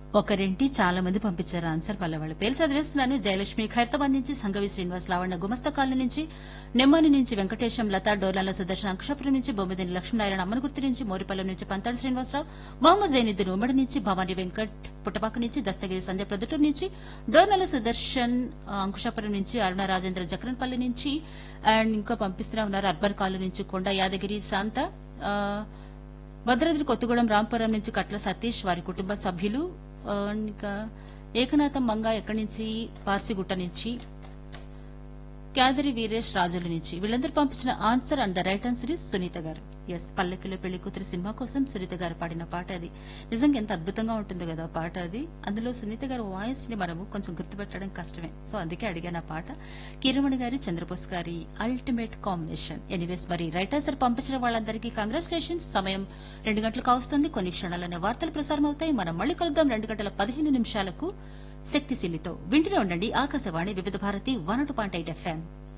ఒకరింటి చాలా మంది పంపించారు ఆన్సర్ వాళ్ళ వాళ్ళ పేరు చదివేస్తున్నాను జయలక్ష్మి ఖైరతాబాద్ నుంచి సంగవి శ్రీనివాస్ లావణ్య గుమస్తా కాలనీ నుంచి నెమ్మని నుంచి వెంకటేశం లతా డోర్లాల సుదర్శన్ అంకుషాపురం నుంచి బొమ్మిదిని లక్ష్మీనారాయణ అమ్మనగుర్తి నుంచి మోరిపల్లి నుంచి పంతాడు శ్రీనివాసరావు మహమ్మద్ జైనుద్దీన్ ఉమ్మడి నుంచి భవానీ వెంకట్ పుట్టపాక నుంచి దస్తగిరి సంధ్య ప్రొద్దుటూరు నుంచి డోర్నాల సుదర్శన్ ఆ, అంకుషాపురం నుంచి అరుణ రాజేంద్ర జక్రన్పల్లి నుంచి అండ్ ఇంకా పంపిస్తూనే ఉన్నారు అర్బన్ కాలనీ నుంచి కొండ యాదగిరి శాంత ఆ, భద్రాద్రి కొత్తగూడెం రాంపురం నుంచి కట్ల సతీష్ వారి కుటుంబ సభ్యులు ఆ, ఇంకా ఏకనాథం మంగ ఎక్కడి నుంచి పార్సిగుట్ట నుంచి క్యాదరి వీరేష్ రాజుల నుంచి వీళ్ళందరూ పంపించిన answer and the right answer is Sunitha garu ఎస్ పల్లెకిలో పెళ్లి కూతురు సినిమా కోసం సునీత గారు పాడిన పాట అది నిజంగా ఎంత అద్భుతంగా ఉంటుంది కదా ఆ పాట అది అందులో సునీత గారి వాయిస్ ని మనము కొంచెం గుర్తుపెట్టడం కష్టమే సో అందుకే అడిగాను ఆ పాట కిరమణి గారి చంద్రబోస్ గారి అల్టిమేట్ కాంబినేషన్ ఎనీవేస్ మరి రైట్ ఆన్సర్ పంపించిన వాళ్ళందరికీ కంగ్రాచులేషన్స్ సమయం రెండు గంటలకు కావస్తుంది కొన్ని క్షణాలనే వార్తలు ప్రసారం అవుతాయి మనం మళ్ళీ కలుద్దాం రెండు గంటల పదిహేను నిమిషాలకు శక్తిశీలితో వింటూనే ఉండండి Akashvani Vividh Bharati one point eight FM